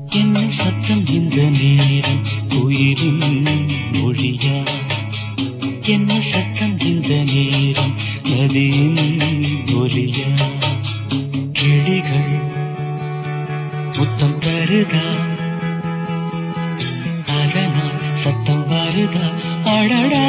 என்ன சத்தம் இந்த நேரம் உயிரின் மொழியா என்ன சத்தம் இந்த நேரம் நதியின் ஒலியா கிளிகள் முத்தம் தருதா அதனால் சத்தம் வருதா அடடா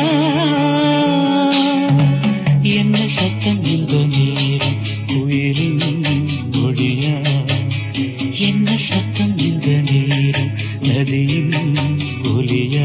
என்ன சத்தம் இந்த நேரம் உயிரின் மொழியா என்ன சத்தம் இந்த நேரம் நதியின் ஒலியா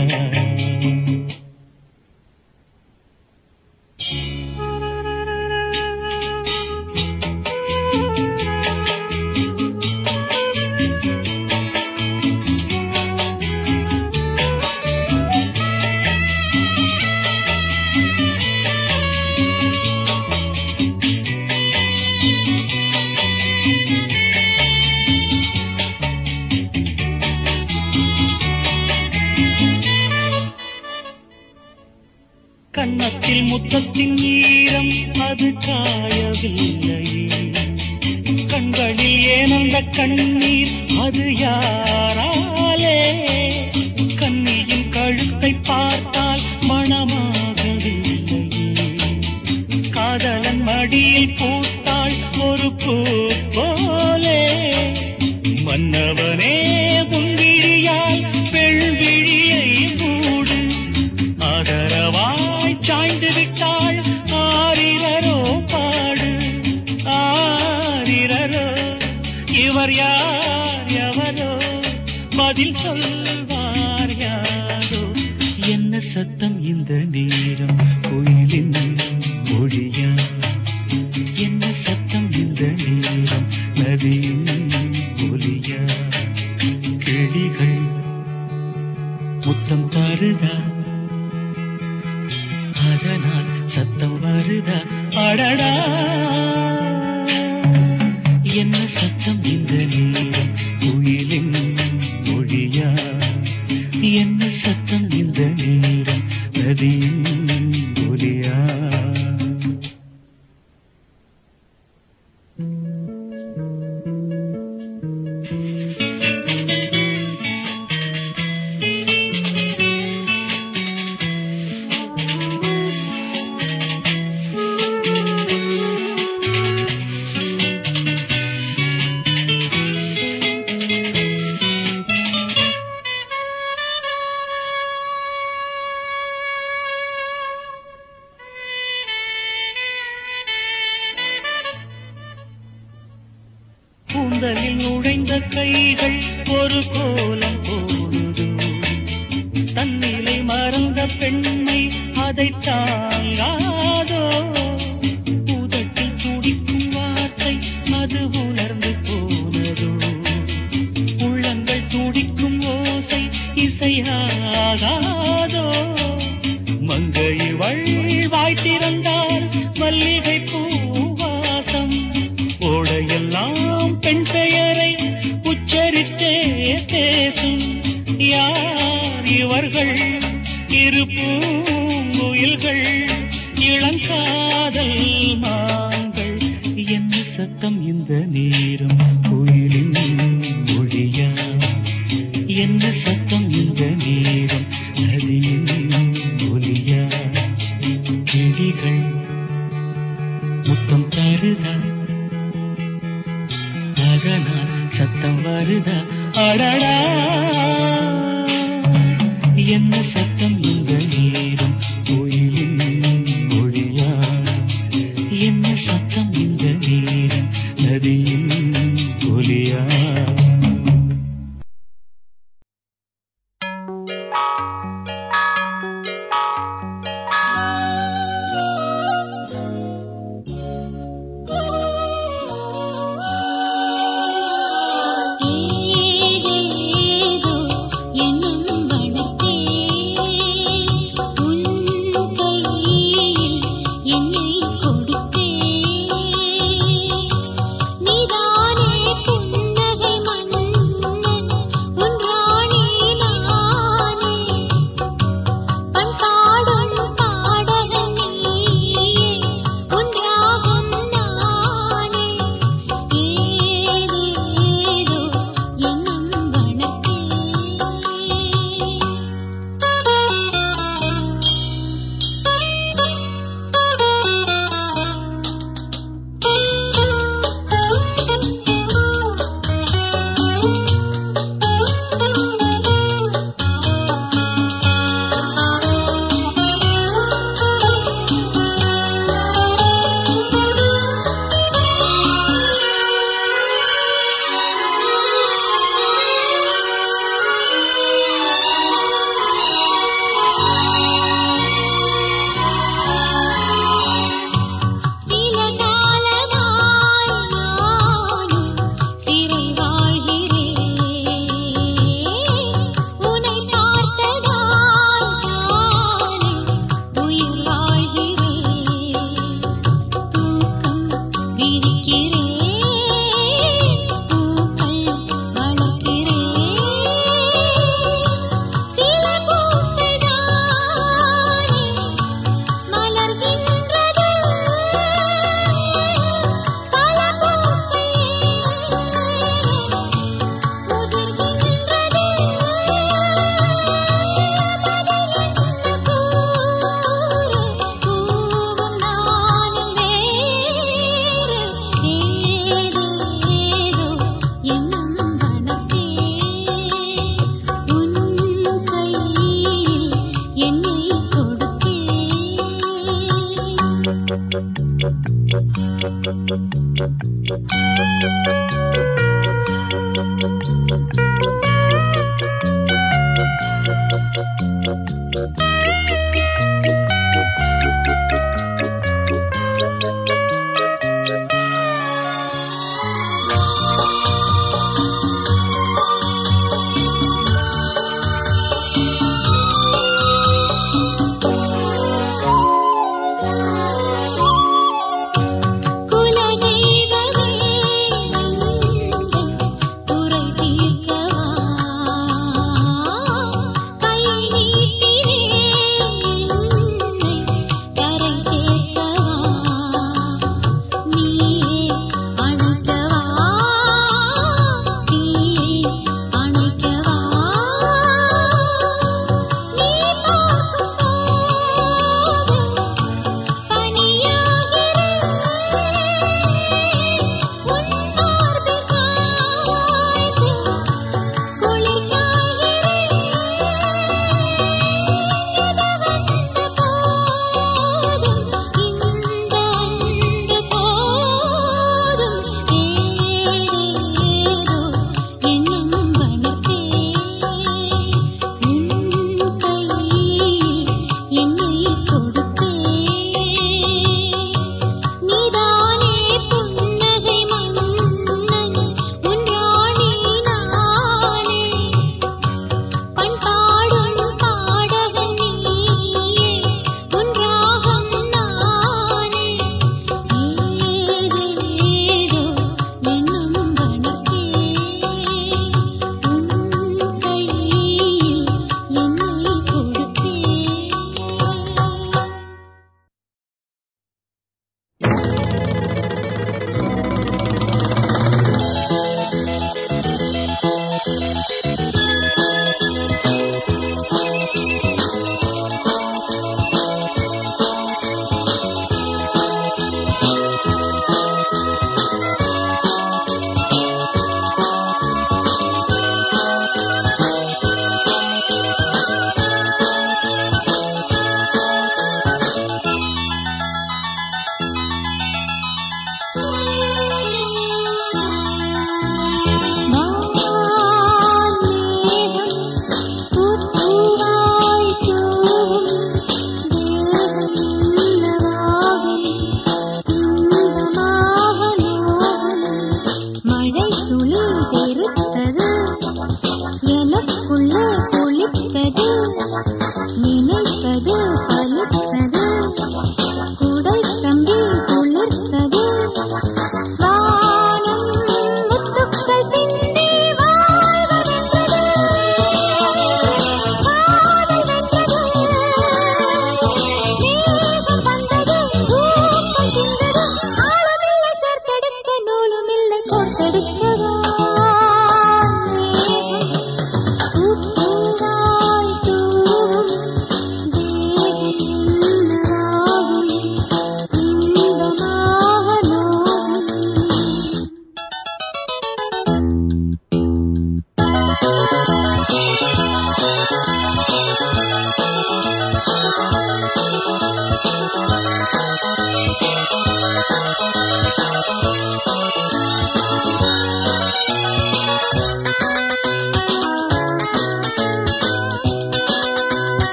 கன்னத்தில் முத்தத்தின் ஈரம் அது காயவில்லையே கண்களில் ஏனந்த கண்ணீர் அது யாராலே கண்ணியின் கழுத்தை பார்த்தால் மணமாகவில்லையே காதலன் மடியில் பூத்தாள் ஒரு பூ போலே மன்னவனே உன்விழியால் பெண்விழியை மூடு ஆதரவாய் சாய்ந்து விட்டாள் ஆரிரரோ பாடு ஆரிரரோ இவர் யார் எவரோ பதில் சொல்வார் யாரோ என்ன சத்தம் இந்த நேரம் கோயிலின் மொழியா என்ன சத்தம் இந்த நேரம் நதியின் ஒலியா கிளிகள் முத்தம் தருதா அதனால் சத்தம் வருதா அடடா என்ன சத்தம் இந்த நேரம் குயிலின் மொழியா என்ன சத்தம் இந்த நேரம் நதியின் ஒலியா கூந்தலில் நுழைந்த கைகள் ஒரு கோலம் போடுது தன்னிலை மறந்த பெண்மை அதை தாங்காதோ உதட்டில் துடிக்கும் வார்த்தை அது உணர்ந்து போனதோ உள்ளங்கள் துடிக்கும் ஓசை இசையாகாதோ மங்கை வாய் திறந்தால் மல்லிகை பூவாசம் ஓடையெல்லாம் பெண் பெயரை உச்சரித்தே பேசும் யார் இவர்கள் இரு பூங்குயில்கள் இளங்காதல் மான்கள் என்ன சத்தம் இந்த நேரம் கோயிலின் மொழியா என்ன சத்தம் இந்த நேரம் நதியின் ஒலியா கிளிகள் முத்தம் தருதா அதனால் சத்தம் வருதா அடடா என்ன சத்தம் இந்த நேரம் கோயிலின் மொழியா என்ன சத்தம் இந்த நேரம் நதியின் ஒலியா ஏதேதோ எண்ணம் வளர்த்தே உன் கையில் என்னை கொடுத்தே நீதானே புன்னகை மன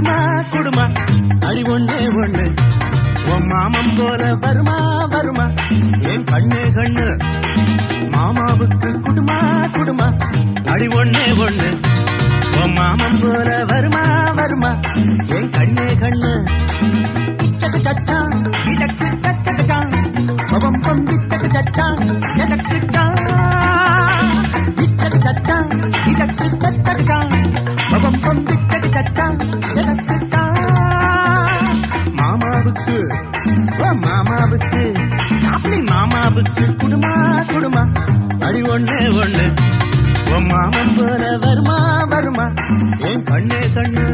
குடுமா குடுமா அடி ஒண்ணே ஒண்ணு உன் மாமன் போல வருமா வருமா என் கண்ணே கண்ணு மாமாவுக்கு குடுமா குடுமா அடி ஒண்ணே ஒண்ணு உன் மாமன் போல வருமா வருமா என் கண்ணே கண்ணு இச்சக்கு சச்சா இதற்கு சச்சகச்சா பவம் பம் இச்சக்கு சச்சா எதற்கு சா இச்சக்கு சச்சா இதற்கு சச்சகச்சா பவம் பம் இச்சக்கு சச்சா எதற்கு சா மாமாவுக்கு ஓ மாமாவுக்கு அப்படி மாமாவுக்கு குடுமா குடுமா அடி ஒண்ணே ஒண்ணு உன் மாமன் போல வருமா வருமா என் கண்ணே கண்ணு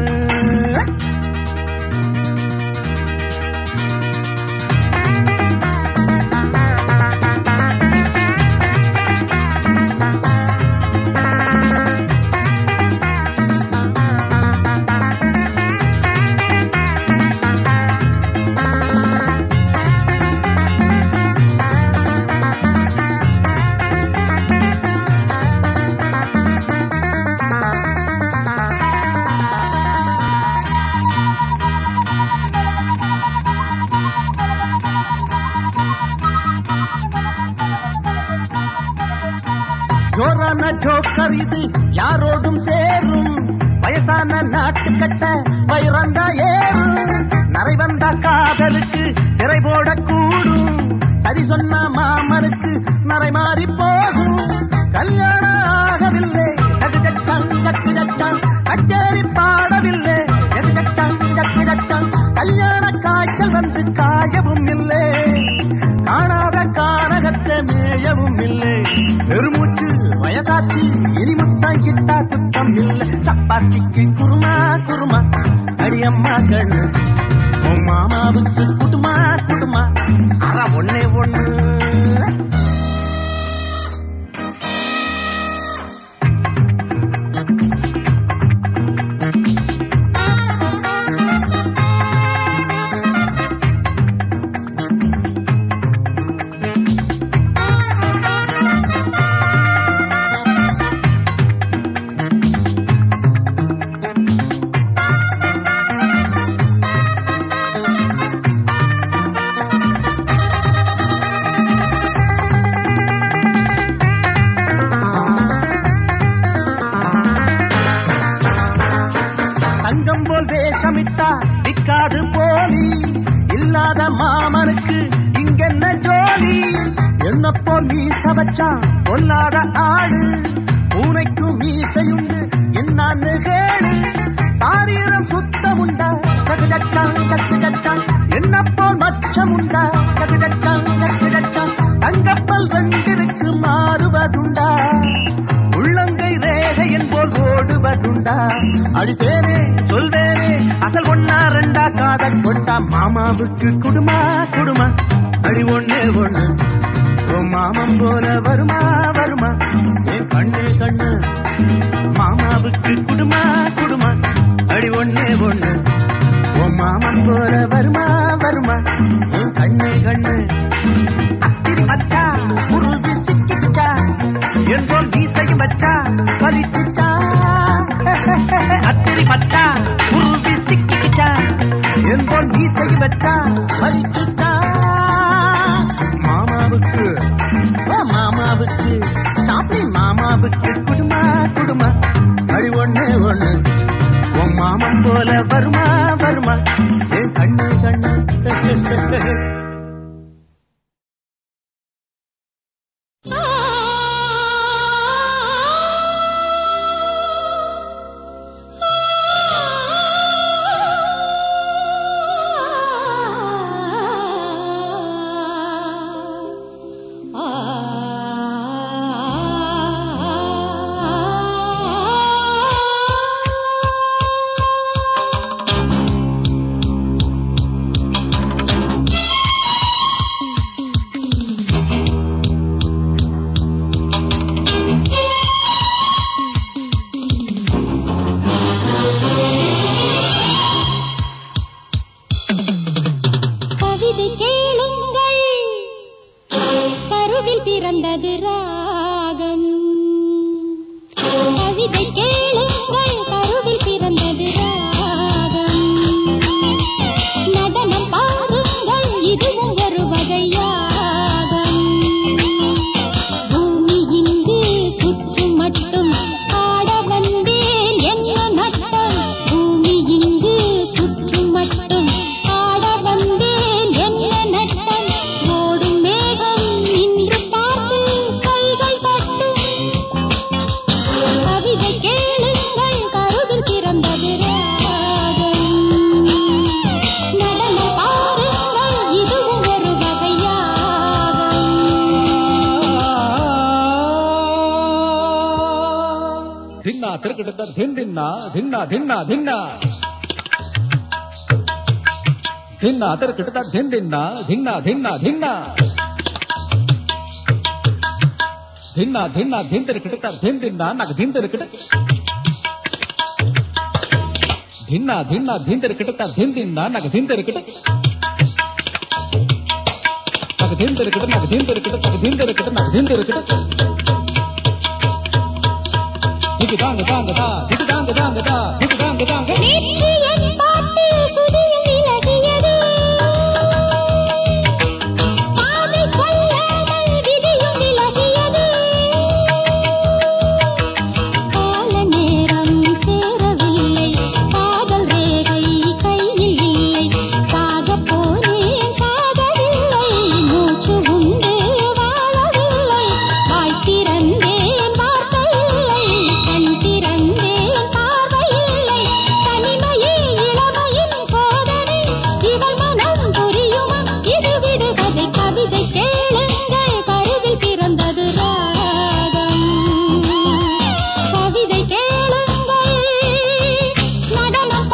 ஜோரான ஜோக்கர் இது யாரோடும் சேரும் வயசான நாட்டு கட்ட வைரந்தா ஏறும் நரை வந்த காதலுக்கு திரை போடக்கூடும் சரி சொன்ன மாமனுக்கு நரை மாறி போகும் கல்யாணம் ஆகவில்லை சகுஜச்சான் சக்குஜச்சான் கச்சேரி பாடவில்லை எதுஜச்சான் சக்குஜச்சான் கல்யாண காய்ச்சல் வந்து காயவும் இல்லை காணாத கானகத்தை மேயவும் இல்லை பெருமூச்சு வயதாச்சு இனி முத்தம் கிட்டா குத்தம் இல்லை சப்பாத்திக்கு குருமா குருமா அடியம்மா கண்ணு உன் மாமாவுக்கு குடுமா குடுமா அற ஒண்ணே ஒண்ணு தங்கம் போல் வேஷமிட்டா நிக்காது போலி இல்லாத மாமனுக்கு இங்கென்ன ஜோலி என்ன போல் மீச வச்சான் பொல்லாத ஆடு பூனைக்கும் மீசையுண்டு என்னான்னு கேளு சாரீரம் சுத்தம் உண்டா சகுஜச்சான் சக்குஜச்சான் என்ன போல் மச்சம் உண்டா சகுஜச்சான் சக்குஜச்சான் தங்கப்பல் ரெண்டிற்கு மாறுவதுண்டா உள்ளங்கை ரேகையின் போல் ஓடுவதுண்டா அடித்தேனே சொல்வேனே அசல் ஒன்னா ரெண்டா காதல் கொண்டா மாமாவுக்கு குடுமா குடுமா அடி ஒண்ணே ஒண்ணு உன் மாமன் போல வருமா வருமா என் கண்ணே கண்ணு மாமாவுக்கு குடுமா குடுமா அடி ஒண்ணே ஒண்ணு உன் மாமன் போல வருமா வருமா என் கண்ணே கண்ணு அத்திரி மச்சா உருவி சிக்கிச்சா என்போல் மீசையும் வச்சா பறிச்சுச்சா அத்திரி மச்சா உருவி சிக்கிச்சா என்போல் மீசையும் வச்சா பறிச்சுச்சா மாமாவுக்கு ஓ மாமாவுக்கு சாப்பிடி மாமாவுக்கு குடுமா குடுமா அடி ஒண்ணு ஒண்ணு உன் மாமன் போல வருமா வருமா என் கண்ணு கண்ணு ஆ ತಿರುಗಿಡುತ್ತ ಧಿಂದಿನ್ನ ಧಿನ್ನ ಧಿನ್ನ ಧಿನ್ನ ಧಿನ್ನ ತಿರುಗಿಡುತ್ತ ಧಿಂದಿನ್ನ ಧಿನ್ನ ಧಿನ್ನ ಧಿನ್ನ ಧಿನ್ನ ಧಿನ್ನ ಧಿಂತಿರುಗಿಡುತ್ತ ಧಿಂದಿನ್ನ ನಗ ಧಿಂತಿರುಗಿಡು ಧಿನ್ನ ಧಿನ್ನ ಧಿಂತಿರುಗಿಡುತ್ತ ಧಿಂದಿನ್ನ ನಗ ಧಿಂತಿರುಗಿಡು ನಗ ಧಿಂತಿರುಗಿಡು ನಗ ಧಿಂತಿರುಗಿಡು ನಗ ಧಿಂತಿರುಗಿಡು ನಗ ಧಿಂತಿರುಗಿಡು திக்கு தாங்க தாங்க தா திக்கு தாங்க தாங்க தா திக்கு தாங்க தாங்க நேற்று என் பாட்டு சுதியும் விலகியது பாதை சொல்லாமல் விதியும் விலகியது கால நேரம் சேரவில்லை காதல் ரேகை கையில் இல்லை சாகப் போனேன் சாகவில்லை மூச்சு உண்டு வாழவில்லை வாய் திறந்தேன் வார்த்தை இல்லை கண் திறந்தேன் பார்வை இல்லை தனிமையே இளமையின் சோதனை இவள் மனம் புரியுமா இது விடுகதை கவிதை கேளுங்கள் கருவில் பிறந்தது ராகம் கவிதை கேளுங்கள் நடனம்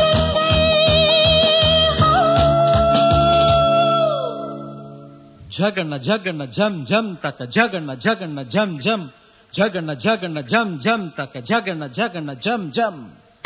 பாருங்கள் ஜகண்ண ஜகண்ண ஜம் ஜம் தக்க ஜகண்ண ஜகண்ண ஜம் ஜம் ஜகண்ண ஜகண்ண ஜம் ஜம் தக்க ஜகண்ண ஜகண்ண ஜம் ஜம்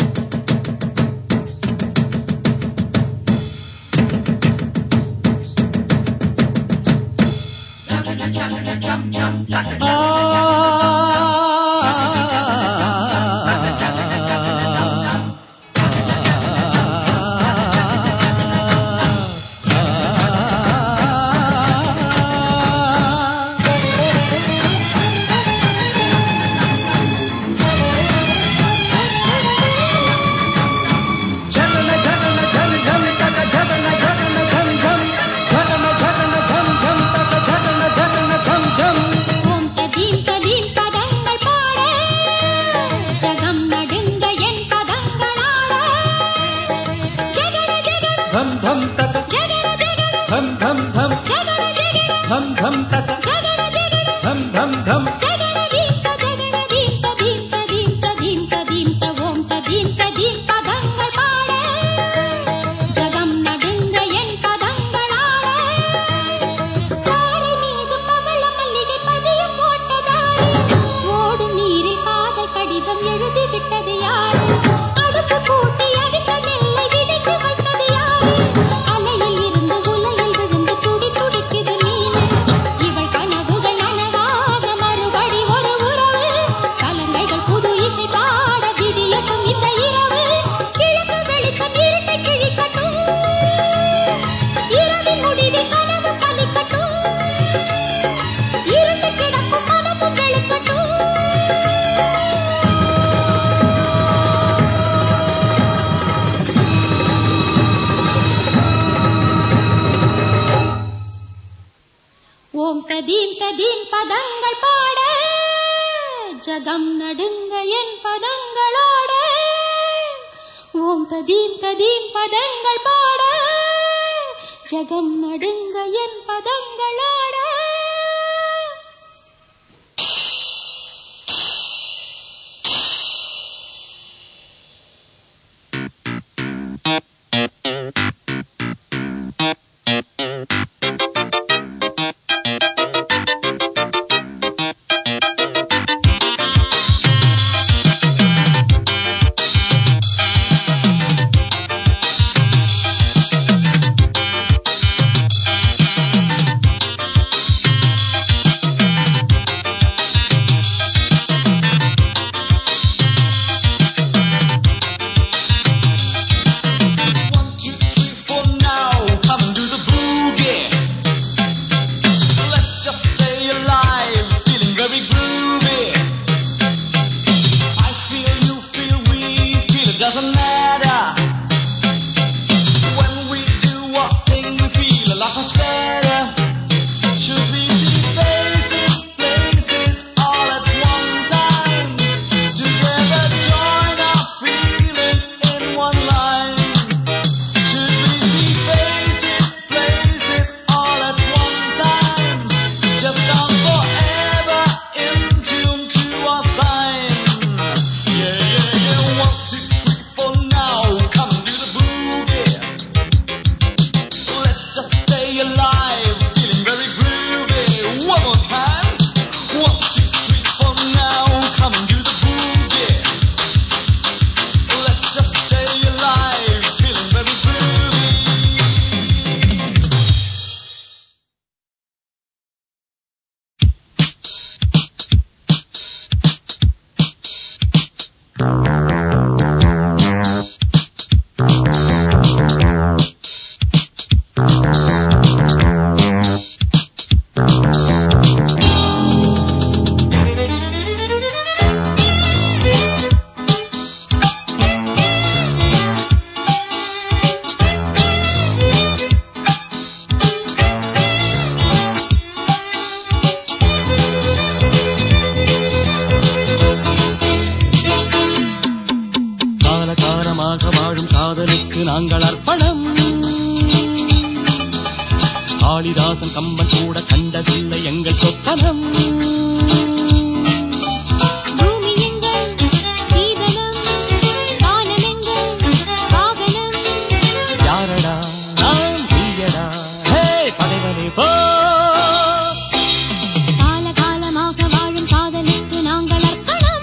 ஜகண்ண ஜகண்ண ஜம் ஜம் தக்க ஜகண்ண ஜகண்ண ஜம் ஜம் ஜகண்ண ஜகண்ண ஜம் ஜம் தக்க ஜகண்ண ஜகண்ண ஜம் ஜம் ஓம் ததீம் ததீம் பதங்கள் பாட ஜகம் நடுங்க என் பதங்களாட ஜகட ஜகட தம் தம் தக்க ஜகட ஜகட தம் தம் தம் ஜகட ஜகட தம் தம் தக்க ஜகட ஜகட தம் தம் தம் ஜகட தீம் ஜகட தீம் ததீம் ததீம் ததீம் ததீம் த ஓம் ததீம் ததீம் பதங்கள் பாட ஜகம் நடுங்க என் பதங்களாட பாறை மீது பவள மல்லிகை பதியம் போட்டதாரு ஓடும் நீரில் காதல் கடிதம் எழுதி விட்டது யாரு அடுப்பு கூட்டி அடித்த நெல்லை விதைத்து வைத்தது யாரு அலையில் இருந்து உலையில் விழுந்து துடி துடிக்குது மீன் இவள் கனவுகள் நனவாக மறுபடி ஒரு உறவு கலங்கைகள் புது இசை பாட விடியட்டும் இந்த இரவு கிழக்கு வெளிச்சம் இருட்டை கிழிக்கட்டும் இரவின் முடிவில் கனவு பலிக்கட்டும் இருண்டு கிடக்கும் மனமும் வெளுக்கட்டும் ஓம் ததீம் ததீம் பதங்கள் பாட ஜகம் நடுங்க என் பதங்களோட ஓம் ததீம் ததீம் பதங்கள் பாட ஜகம் நடுங்க என் பதங்களோட நாங்கள் அர்ப்பணம் காளிதாசன் கம்பன் கூட கண்டதில்லை எங்கள் சொப்பனம் பூமி எங்கள் சீதனம் வானம் எங்கள் வாகனம் யாரடா நான் தீயடா ஹே பகைவனே போ காலகாலமாக வாழும் காதலுக்கு நாங்கள் அர்ப்பணம்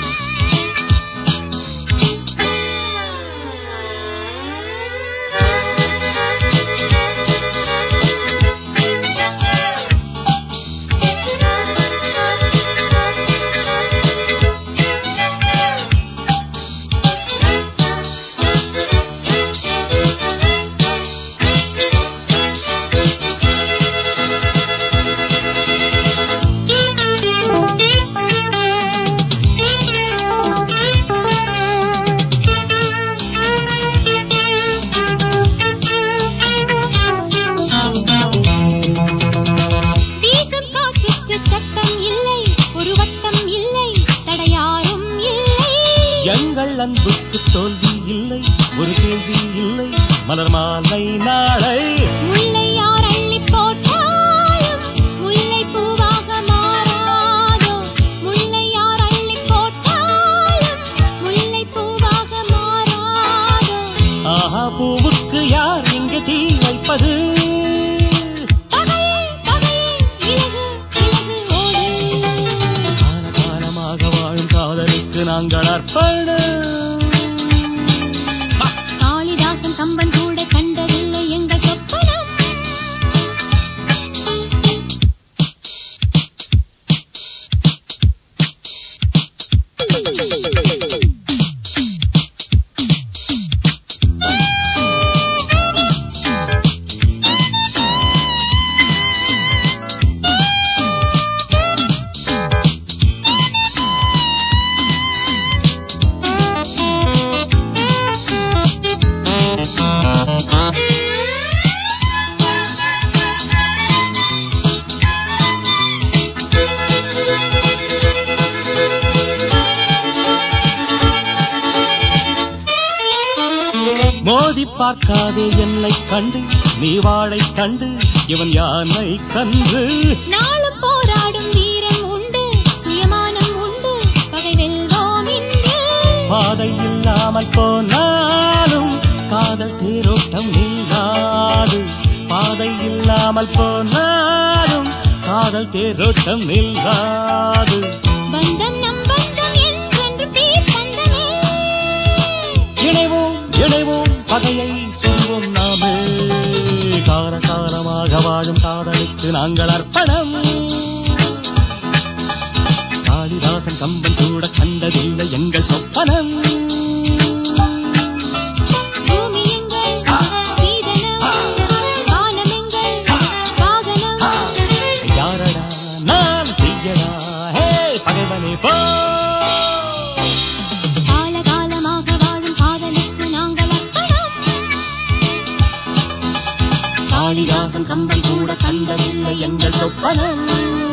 வீசும் காற்றுக்கு சட்டம் இல்லை ஒரு வட்டம் இல்லை தடையாரும் இல்லை எங்கள் அன்புக்கு தோல்வி இல்லை ஒரு கேள்வி இல்லை மலர் மாலை நாளை முல்லை யார் அள்ளி போட்டாலும் முல்லை பூவாக மாறாதோ முல்லை யார் அள்ளி போட்டாலும் முல்லை பூவாக மாறாதோ ஆஹா பூவுக்கு யார் இங்கே தீ வைப்பது பகையே பகையே விலகு விலகு ஓடு காலகாலமாக வாழும் காதலுக்கு நாங்கள் அர்ப்பணம் காளிதாசன் கம்பன் கூட கண்டதில்லை எங்கள் சொப்பனம் மோதி பார்க்காதே என்னை கண்டு நீ வாழை கண்டு இவன் யானை கன்று நாளும் போராடும் வீரம் உண்டு சுயமானம் உண்டு பகை வெல்வோம் இன்று பாதை இல்லாமல் போனாலும் காதல் தேரோட்டம் நில்லாது பாதை இல்லாமல் போனாலும் காதல் தேரோட்டம் நில்லாது பந்தம் நம் பந்தம் என்றென்று தீப்பந்தமே இணைவோம் இணைவோம் பகையை சொல்வோம் நாமே கால காலமாக வாழும் காதலுக்கு நாங்கள் அர்ப்பணம் காளிதாசன் கம்பன் கூட கண்டதில்லை எங்கள் சொப்பனம் பூமி எங்கள் சீதனம் வானம் எங்கள் வாகனம் யாரடா நான் தீயடா ஹே பகைவனே போ காலகாலமாக வாழும் காதலுக்கு நாங்கள் அர்ப்பணம் காளிதாசன் கம்பன் கூட கண்டதில்லை எங்கள் சொப்பனம்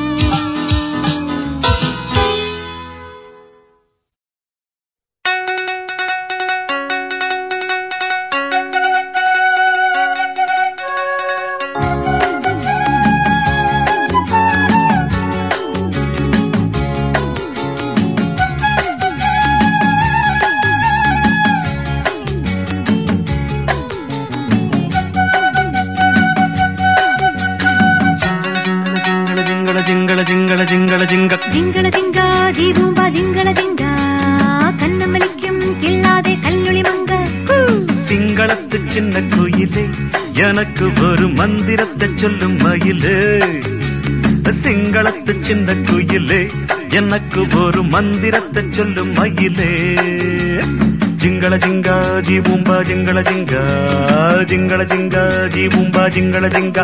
జింగళ జింగళ జింగళ జింగళ జింగ ജിങ്കള ജിങ്ക ദീപൂമ്പ ജിങ്കള ജിങ്ക കണ്ണം വലിക്കും കിള്ളാതെ കല്ലുളി മങ്ക சிங்களத்து சின்ன குயிலே எனக்கு ஒரு மந்திரத்தை சொல்லும் மயிலே சிங்களத்து சின்ன குயிலே எனக்கு ஒரு மந்திரத்தை சொல்லும் மயிலே ஜிங்கள ஜிங்கா ஜீபூம்பா ஜிங்கள ஜிங்கா ஜிங்கள ஜிங்கா ஜீபூம்பா ஜிங்கள ஜிங்கா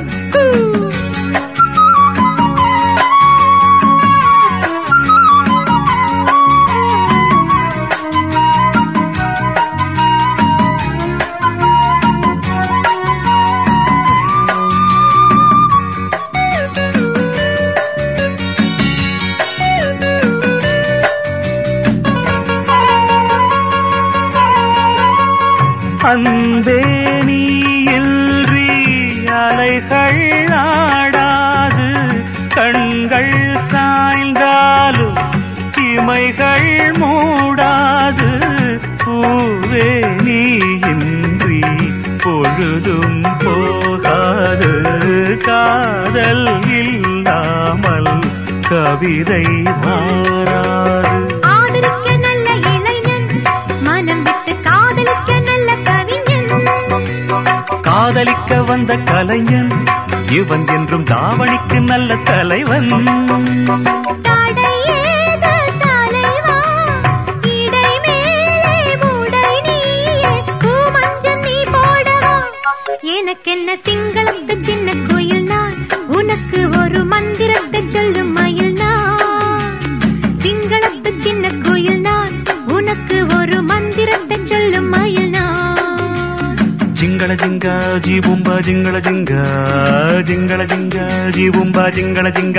அந்த அன்பே நீ இன்றி அலைகள் ஆடாது கண்கள் சாய்ந்தாலும் இமைகள் மூடாது பூவே நீ இன்றி பொழுதும் போகாது காதல் இல்லாமல் கவிதை மாறாது ஆதரிக்க நல்ல இளைஞன் மனம் விட்டு காதலிக்க நல்ல கவிஞன் காதலிக்க வந்த கலைஞன் இவன் என்றும் தாவணிக்கு நல்ல தலைவன் தடை ஏது தலைவா இடை மேலே மூடை நீயே பூமஞ்சம் நீ போடவா எனக்கென்ன சிங்களத்து சின்ன கோயில் நான் உனக்கு ஒரு மந்திரத்தை சொல்லும் மயில் நான் சிங்களத்து சின்ன கோயில் நான் உனக்கு ஒரு மந்திரத்தை சொல்லும் மயில் நான் ಜಿಂಗಳ ಜಿಂಗ ಜೀಬುಂಬ ಜಿಂಗಳ ಜಿಂಗ ಜಿಂಗಳ ಜಿಂಗ ಜೀಬುಂಬ ಜಿಂಗಳ ಜಿಂಗ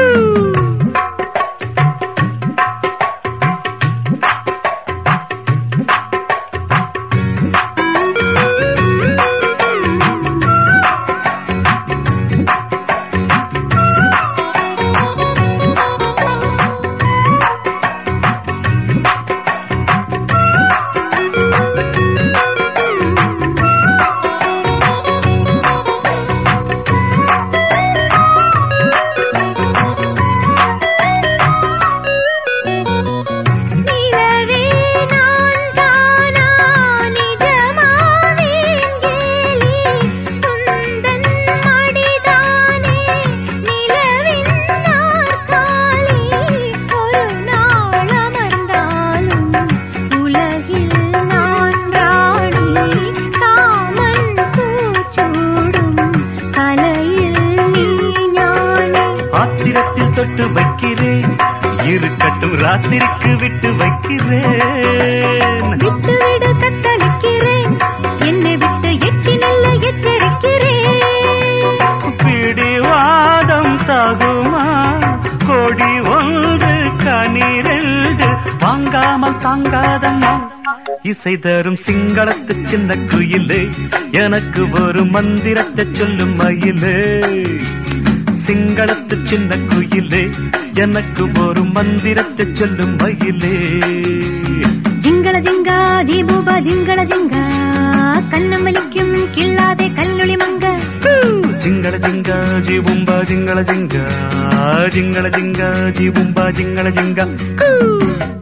நிலவே நான் தானா நிஜமாவேன் கேலி துந்தன் மடிதானே நிலவின் நாற்காலி ஒரு நாள் அமர்ந்தாலும் உலகில் நான் ராணி காமன் பூச்சூடும் கலையில் நீ ஞானி ஆத்திரத்தில் தொட்டு வைக்கிறேன் இருக்கட்டும் ராத்திரிக்கு விட்டு வைக்கிறேன் விட்டுவிடு தத்தளிக்கிறேன் என்னை விட்டு எட்டி நல்ல எச்சரிக்கிறேன் பிடிவாதம் தகுமா கொடி ஒன்று கனிரெண்டு வாங்காமல் தாங்காதம்மா இசை தரும் சிங்களத்து சின்ன குயிலே எனக்கு ஒரு மந்திரத்தை சொல்லும் மயிலே சிங்களத்து சின்ன குயிலே எனக்கு ஒரு மந்திரத்தை சொல்லும் மயிலே ജിങ്കള ജിങ്ക ജീബൂബ ജിങ്കള ജിങ്ക കണ്ണമലിക്കും കിള്ളാതെ കല്ലുളി മങ്ക ಜಿಂಗಳ ಜಿಂಗ ಜೀಬುಂಬ ಜಿಂಗಳ ಜಿಂಗ ಜಿಂಗಳ ಜಿಂಗ ಜೀಬುಂಬ ಜಿಂಗಳ ಜಿಂಗ